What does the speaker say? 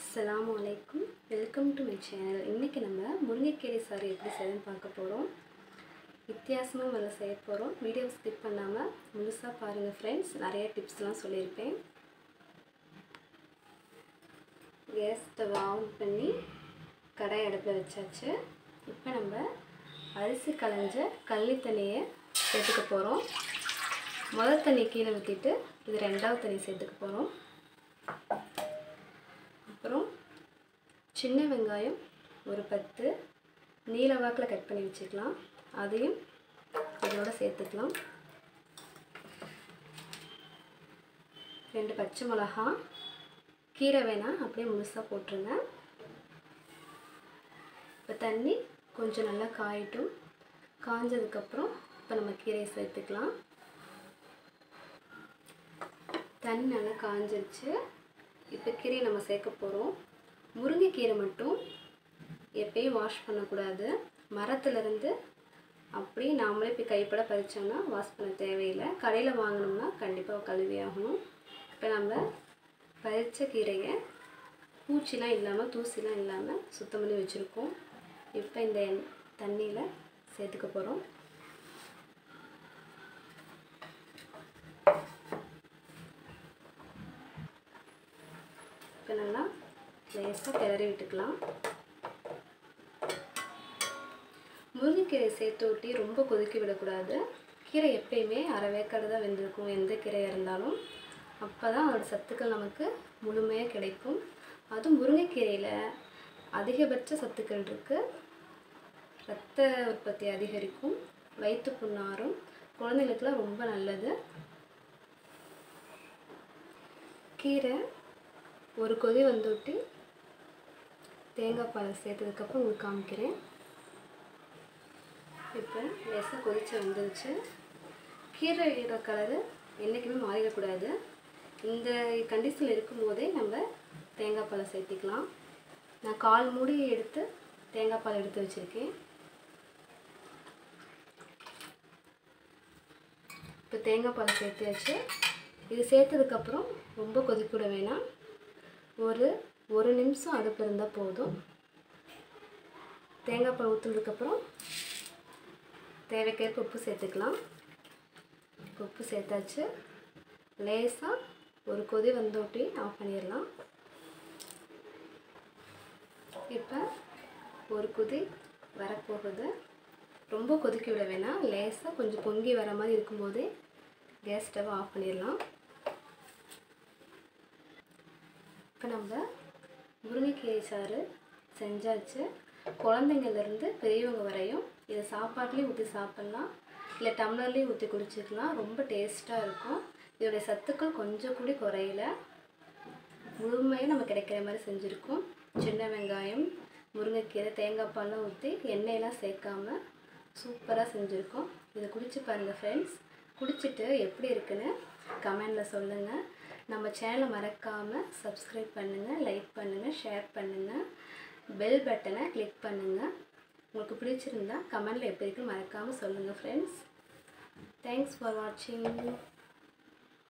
அஸ்ஸலாமு அலைக்கும் welcome to my channel இன்றைக்கி நம்ம முருங்கைக்கீரை சாறு எப்படி செய்யணும்னு பார்க்க போகிறோம் வித்தியாசமாக நல்லா செய்ய போகிறோம் வீடியோ ஸ்கிப் பண்ணாமல் முழுசாக பாருங்கள் ஃப்ரெண்ட்ஸ் நிறைய டிப்ஸ்லாம் சொல்லியிருப்பேன் கேஸ் ஸ்டவ் ஆன் பண்ணி கடாய் அடுப்பில் வச்சாச்சு இப்போ நம்ம அரிசி களைஞ்ச கள்ளி தண்ணியை சேர்த்துக்க போகிறோம் முதல் தண்ணி கீழே ஊற்றிட்டு இது ரெண்டாவது தண்ணி சேர்த்துக்க போகிறோம் அப்புறம் சின்ன வெங்காயம் ஒரு பத்து நீல வாக்கில் கட் பண்ணி வச்சுக்கலாம் அதையும் இதோட சேர்த்துக்கலாம் ரெண்டு பச்சை மிளகா கீரை வேணால் அப்படியே முழுசாக போட்டுருங்க இப்போ தண்ணி கொஞ்சம் நல்லா காயட்டும் காஞ்சதுக்கப்புறம் இப்போ நம்ம கீரையை சேர்த்துக்கலாம் தண்ணி நல்லா காஞ்சிருச்சு இப்போ கீரையை நம்ம சேர்க்க போகிறோம் முருங்கைக்கீரை மட்டும் எப்பயும் வாஷ் பண்ணக்கூடாது மரத்துலேருந்து அப்படியே நாமளே இப்போ கைப்பட பறித்தோம்னா வாஷ் பண்ண தேவையில்லை கடையில் வாங்கினோம்னா கண்டிப்பாக கழுவி ஆகணும் இப்போ நம்ம பறித்த கீரையை பூச்சிலாம் இல்லாமல் தூசிலாம் இல்லாமல் சுத்தம் பண்ணி வச்சுருக்கோம் இப்போ இந்த தண்ணியில் சேர்த்துக்க போகிறோம் இப்போ நல்லா லேசாக கிளறி விட்டுக்கலாம் முருங்கைக்கீரை சேர்த்து ஊட்டி ரொம்ப கொதிக்க விடக்கூடாது கீரை எப்பயுமே அரை வேக்காடு தான் வெந்திருக்கும் எந்த கீரையாக இருந்தாலும் அப்போ தான் அதோட சத்துக்கள் நமக்கு முழுமையாக கிடைக்கும் அதுவும் முருங்கைக்கீரையில் அதிகபட்ச சத்துக்கள் இருக்குது ரத்த உற்பத்தி அதிகரிக்கும் வயிற்று புண்ணாரும் குழந்தைகளுக்குலாம் ரொம்ப நல்லது கீரை ஒரு கொதி வந்துவிட்டு தேங்காய் பால் சேர்த்ததுக்கப்புறம் உங்களுக்கு காமிக்கிறேன் இப்போ லேசாக கொதிச்சு வந்துருச்சு கீரையோட கலரு என்றைக்குமே மாறிடக்கூடாது இந்த கண்டிஷனில் இருக்கும்போதே நம்ம தேங்காய் பாலை சேர்த்திக்கலாம் நான் கால் மூடி எடுத்து தேங்காய் பால் எடுத்து வச்சுருக்கேன் இப்போ தேங்காய் பால் சேர்த்தியாச்சு இது சேர்த்ததுக்கப்புறம் ரொம்ப கொதிக்கூட வேணாம் ஒரு ஒரு நிமிஷம் அடுப்பு இருந்தால் போதும் தேங்காய் பால் ஊற்றுனதுக்கப்புறம் தேவைக்கேற்ப உப்பு சேர்த்துக்கலாம் உப்பு சேர்த்தாச்சு லேசாக ஒரு கொதி வந்தோட்டி ஆஃப் பண்ணிடலாம் இப்போ ஒரு கொதி வரப்போகுது ரொம்ப கொதிக்க விட வேணாம் லேசாக கொஞ்சம் பொங்கி வர மாதிரி இருக்கும்போதே கேஸ் ஸ்டவ் ஆஃப் பண்ணிடலாம் இப்போ நம்ம முருங்கைக்கீரை சாறு செஞ்சாச்சு குழந்தைங்கள்லேருந்து பெரியவங்க வரையும் இதை சாப்பாட்லேயும் ஊற்றி சாப்பிட்லாம் இல்லை டம்ளர்லேயும் ஊற்றி குடிச்சிக்கலாம் ரொம்ப டேஸ்ட்டாக இருக்கும் இதோடைய சத்துக்கள் கொஞ்சம் கூடி குறையில முழுமையாக நம்ம கிடைக்கிற மாதிரி செஞ்சுருக்கோம் சின்ன வெங்காயம் முருங்கைக்கீரை தேங்காய் பால்லாம் ஊற்றி எண்ணெயெல்லாம் சேர்க்காம சூப்பராக செஞ்சுருக்கோம் இதை குடிச்சு பாருங்கள் ஃப்ரெண்ட்ஸ் குடிச்சிட்டு எப்படி இருக்குன்னு கமெண்டில் சொல்லுங்கள் நம்ம சேனலை மறக்காமல் சப்ஸ்கிரைப் பண்ணுங்கள் லைக் பண்ணுங்கள் ஷேர் பண்ணுங்கள் பெல் பட்டனை கிளிக் பண்ணுங்கள் உங்களுக்கு பிடிச்சிருந்தா கமெண்டில் எப்படி இருக்குன்னு மறக்காமல் சொல்லுங்கள் ஃப்ரெண்ட்ஸ் தேங்க்ஸ் ஃபார் வாட்சிங்